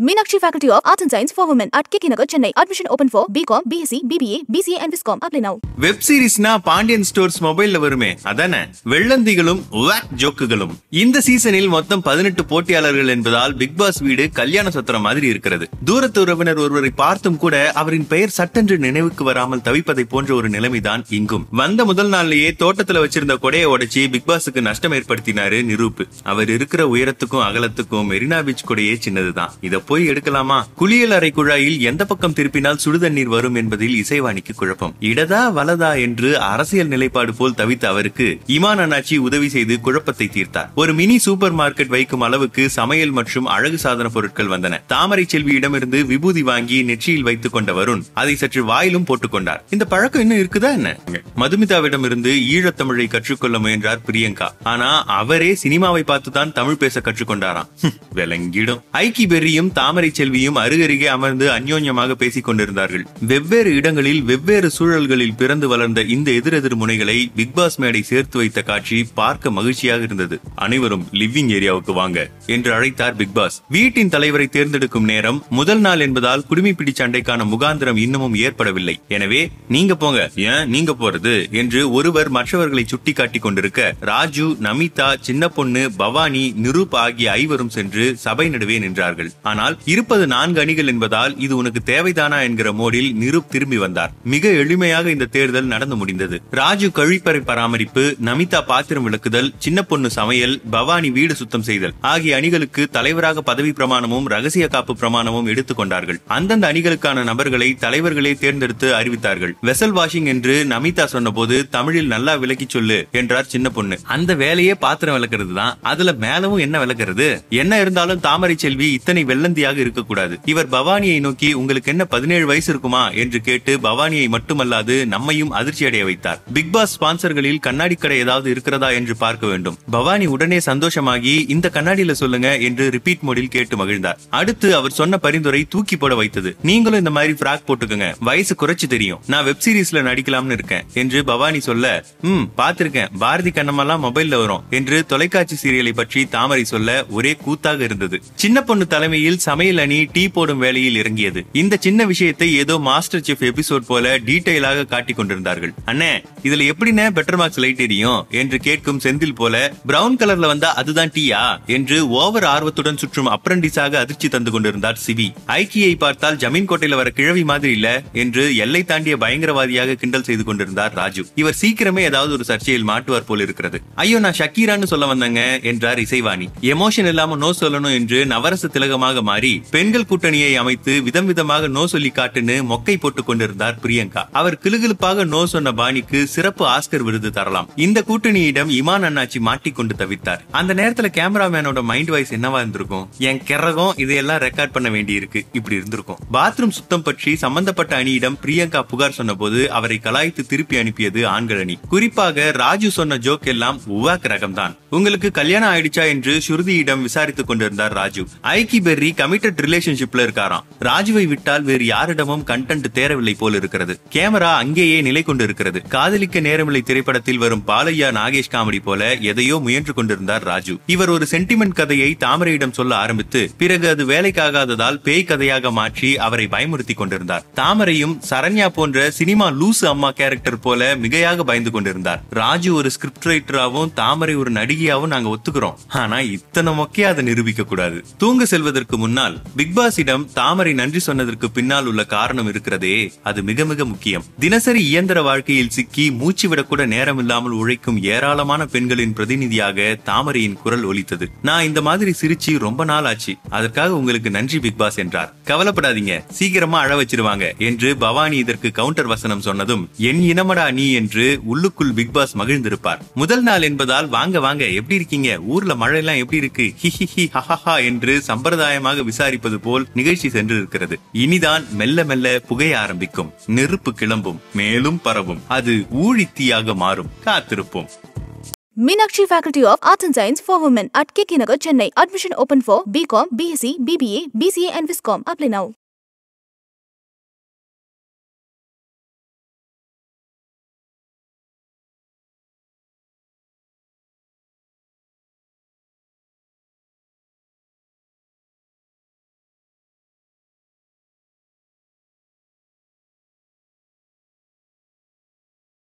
Meenakshi Faculty of Arts and Science for Women at Kikinagar, Chennai. Admission open for BCom, BSc, BBA, BCA and Viscom. Apply now. Web சீரிஸ்னா Pandian stores மொபைல்ல வருமே அதானே வெள்ளந்திகளும் walk ஜோக்குகளும் இந்த சீசனில் மொத்தம் பதினெட்டு போட்டியாளர்கள் என்பதால் பிக் பாஸ் வீடு கல்யாண சத்திரம் மாதிரி இருக்கிறது தூரத்து உறவினர் ஒருவரை பார்த்தும் கூட அவரின் பெயர் சட்டென்று நினைவுக்கு வராமல் தவிப்பதை போன்ற ஒரு நிலைமைதான் இங்கும் வந்த முதல் நாள்லயே தோட்டத்துல வச்சிருந்த கொடையை உடைச்சி பிக் பாஸுக்கு நஷ்டம் ஏற்படுத்தினாரு நிரூப் அவர் இருக்கிற உயரத்துக்கும் அகலத்துக்கும் மெரினா பீச் கொடையே சின்னதுதான் இத போய் எடுக்கலாமா குளியல் அறை குழாயில் எந்த பக்கம் திருப்பினால் சுடுதண்ணீர் வரும் என்பதில் இசைவாணிக்கு குழப்பம் இடதா வலதா என்று அரசியல் நிலைப்பாடு போல் தவித்த அவருக்கு இமான் அண்ணாச்சி உதவி செய்து குழப்பத்தை தீர்த்தார் ஒரு மினி சூப்பர் மார்க்கெட் வைக்கும் அளவுக்கு சமையல் மற்றும் அழகு சாதன பொருட்கள் வந்தன தாமரை செல்வியிடமிருந்து விபூதி வாங்கி நெற்றியில் வைத்துக் கொண்ட வருண் அதை சற்று வாயிலும் போட்டுக் கொண்டார் இந்த பழக்கம் இன்னும் இருக்குதா என்ன மதுமிதாவிடமிருந்து ஈழத்தமிழை கற்றுக்கொள்ள முயன்றார் பிரியங்கா ஆனா அவரே சினிமாவை பார்த்துதான் தமிழ் பேச கற்றுக்கொண்டாராம் ஹம், விளங்கிடும் ஐக்கி பெர்ரியும் தாமரை செல்வியும் அருகருகே அமர்ந்து அந்யோன்யமாக பேசிக் கொண்டிருந்தார்கள் வெவ்வேறு இடங்களில் வெவ்வேறு சூழல்களில் பிறந்து வளர்ந்த இந்த எதிரெதிர் முனைகளை பிக் பாஸ் மேடை சேர்த்து வைத்த காட்சி பார்க்க மகிழ்ச்சியாக இருந்தது அனைவரும் லிவிங் ஏரியாவுக்கு வாங்க என்று அழைத்தார் பிக் பாஸ் வீட்டின் தலைவரை தேர்ந்தெடுக்கும் நேரம் முதல் நாள் என்பதால் குடிமைப்பிடி சண்டைக்கான முகாந்திரம் இன்னமும் ஏற்படவில்லை எனவே நீங்க போங்க ஏன் நீங்க போறது என்று ஒருவர் மற்றவர்களை சுட்டி காட்டிக் கொண்டிருக்க ராஜு நமிதா சின்ன பொண்ணு பவானி நிரூப் ஆகிய ஐவரும் சென்று சபை நடுவே நின்றார்கள் ஆனால் இருப்பது நான்கு அணிகள் என்பதால் இது உனக்கு தேவைதானா என்கிற மோடில் நிரூப் திரும்பி வந்தார் மிக எளிமையாக இந்த தேர்தல் நடந்து முடிந்தது ராஜு கழிப்பறை பராமரிப்பு நமிதா பாத்திரம் விளக்குதல் சின்ன பொண்ணு சமையல் பவானி வீடு சுத்தம் செய்தல் ஆகிய அணிகளுக்கு தலைவராக பதவி பிரமாணமும் ரகசிய காப்பு பிரமாணமும் எடுத்துக் கொண்டார்கள் அந்தந்த அணிகளுக்கான நபர்களை தலைவர்களே தேர்ந்தெடுத்து அறிவித்தார்கள் வெசல் வாஷிங் என்று நமிதா சொன்னபோது தமிழில் நல்லா விளக்கி சொல்லு என்றார் சின்ன பொண்ணு அந்த வேலையே பாத்திரம் விளக்குறது தான் அதுல மேலவும் என்ன விளக்குறது என்ன இருந்தாலும் தாமரை செல்வி இத்தனை வெள்ளந்தியாக இருக்கக்கூடாது இவர் பவானியை நோக்கி உங்களுக்கு என்ன பதினேழு வயசு இருக்குமா என்று கேட்டு பவானியை மட்டுமல்லாது நம்மையும் அதிர்ச்சி அடைய வைத்தார் பிக் பாஸ் ஸ்பான்சர்களில் கண்ணாடி கடை ஏதாவது இருக்கிறதா என்று பார்க்க வேண்டும் பவானி உடனே சந்தோஷமாகி இந்த கண்ணாடியில சொல்லுங்க என்று ரிப்பீட் மோடில் கேட்டு மகிழ்ந்தார் அடுத்து அவர் சொன்ன பரிந்துரை தூக்கி போட வைத்தது நீங்களும் இந்த மாதிரி ஃப்ராக் போட்டுக்கங்க வயசு குறைச்சு தெரியும் நான் வெப் சீரிஸ்ல நடிக்கலாம்னு இருக்கேன் என்று பவானி சொல்ல ம் பாத்திருக்கேன் பாரதி கண்ணமெல்லாம் மொபைல்ல வரும் என்று தொலைக்காட்சி சீரியலை பற்றி தாமரை சொல்ல ஒரே கூத்தாக இருந்தது சின்ன பொண்ணு தலைமையில் சமையல் அணி டீ போடும் வேலையில் இறங்கியது இந்த சின்ன விஷயத்தை ஏதோ மாஸ்டர் செஃப் எபிசோட் போல டீடைலாக காட்டிக் கொண்டிருந்தார்கள் அண்ணே இதுல எப்படிண்ணே பெட்டர் மார்க்ஸ் லைட் எரியும் என்று கேட்கும் செந்தில் போல பிரவுன் கலர்ல வந்தா அதுதான் டீயா என்று ஓவர் ஆர்வத்துடன் சுற்றும் அப்ரண்டிஸாக அதிர்ச்சி தந்து கொண்டிருந்தார் சிவி ஐக்கியை பார்த்தால் ஜமீன் கோட்டையில வர கிழவி மாதிரி இல்ல என்று எல்லை தாண்டிய பயங்கரவாதியாக கிண்டல் செய்து கொண்டிருந்தார் ராஜு இவர் சீக்கிரமே ஏதாவது ஒரு சர்ச்சையில் மாட்டுவார் போல் இருக்கிறது ஐயோ நான் ஷக்கீரான்னு சொல்ல வந்தங்க என்றார் இசைவாணி எமோஷன் இல்லாம நோ சொல்லணும் என்று நவரச திலகமாக மாறி பெண்கள் கூட்டணியை அமைத்து விதம் விதமாக நோ சொல்லி காட்டுன்னு மொக்கை போட்டுக் கொண்டிருந்தார் பிரியங்கா அவர் கிளுகிழுப்பாக நோ சொன்ன பாணிக்கு சிறப்பு ஆஸ்கர் விருது தரலாம் இந்த கூட்டணியிடம் இமான் அண்ணாச்சி மாட்டிக்கொண்டு தவித்தார் அந்த நேரத்துல கேமராமேனோட மைண்ட் வாய்ஸ் என்னவா இருந்திருக்கும் என் கிறகம் இதையெல்லாம் ரெக்கார்ட் பண்ண வேண்டி இருக்கு இப்படி இருந்திருக்கும் பாத்ரூம் சுத்தம் பற்றி சம்பந்தப்பட்ட அணியிடம் பிரியங்கா புகார் சொன்னபோது அவரை கலாய்த்து திருப்பி அனுப்பியது ஆண்கள் அணி குறிப்பாக ராஜு சொன்ன ஜோக் எல்லாம் உவாக் ரகம்தான் உங்களுக்கு கல்யாணம் ஆயிடுச்சா என்று ஸ்ருதியிடம் விசாரித்துக் கொண்டிருந்தார் ராஜு ஐக்கி பெர்ரி கமிட்டட் ரிலேஷன்ஷிப்ல இருக்காராம் ராஜுவை விட்டால் வேறு யாரிடமும் கண்டென்ட் தேரவில்லை போல் இருக்கிறது கேமரா அங்கேயே நிலை கொண்டிருக்கிறது காதலிக்க நேரமில்லை திரைப்படத்தில் வரும் பாலையா நாகேஷ் காமெடி போல எதையோ முயன்று கொண்டிருந்தார் ராஜு இவர் ஒரு சென்டிமெண்ட் கதையை தாமரையிடம் சொல்ல ஆரம்பித்து பிறகு அது வேலைக்காகாததால் பேய் கதையாக மாற்றி அவரை பயமுறுத்தி கொண்டிருந்தார் தாமரையும் சரண்யா போன்ற சினிமா லூசு அம்மா கேரக்டர் போல மிகையாக பயந்து கொண்டிருந்தார் ராஜு ஒரு ஸ்கிரிப்ட் ரைட்டராகவும் தாமரை ஒரு நடிகையாவும் நாங்க ஒத்துக்கிறோம் ஆனா இத்தனை மொக்கையா அதை நிரூபிக்க கூடாது தூங்க செல்வதற்கு முன்னால் பிக் பாஸிடம் தாமரை நன்றி சொன்னதற்கு பின்னால் உள்ள காரணம் இருக்கிறதே அது மிக மிக முக்கியம் தினசரி இயந்திர வாழ்க்கையில் சிக்கி மூச்சு விடக்கூட நேரம் இல்லாமல் உழைக்கும் ஏராளமான பெண்களின் பிரதிநிதியாக தாமரையின் குரல் ஒலித்தது நான் இந்த மாதிரி சிரிச்சு ரொம்ப நாள் ஆச்சு அதற்காக உங்களுக்கு நன்றி பிக் பாஸ் என்றார் கவலைப்படாதீங்க சீக்கிரமா அழ வச்சிருவாங்க என்று பவானி இதற்கு கவுண்டர் வசனம் சொன்னதும் என் இனமடா நீ என்று உள்ளுக்குள் பிக் பாஸ் மகிழ்ந்திருப்பார் முதல் நாள் என்பதால் வாங்க வாங்க எப்படி இருக்கீங்க ஊர்ல மழை எல்லாம் எப்படி இருக்கு ஹி ஹி ஹி ஹஹஹா என்று சம்பிரதாயமாக விசாரிப்பது போல் நிகழ்ச்சி சென்றிருக்கிறது இனிதான் மெல்ல மெல்ல புகைய ஆரம்பிக்கும் நெருப்பு கிளம்பும் மேலும் பரவும் அது ஊழித்தீயாக மாறும் காத்திருப்போம் Meenakshi Faculty of Arts and Science for Women at Kikinagar, Chennai. Admission open for BCom, BSc, BBA, BCA and Viscom. Apply now.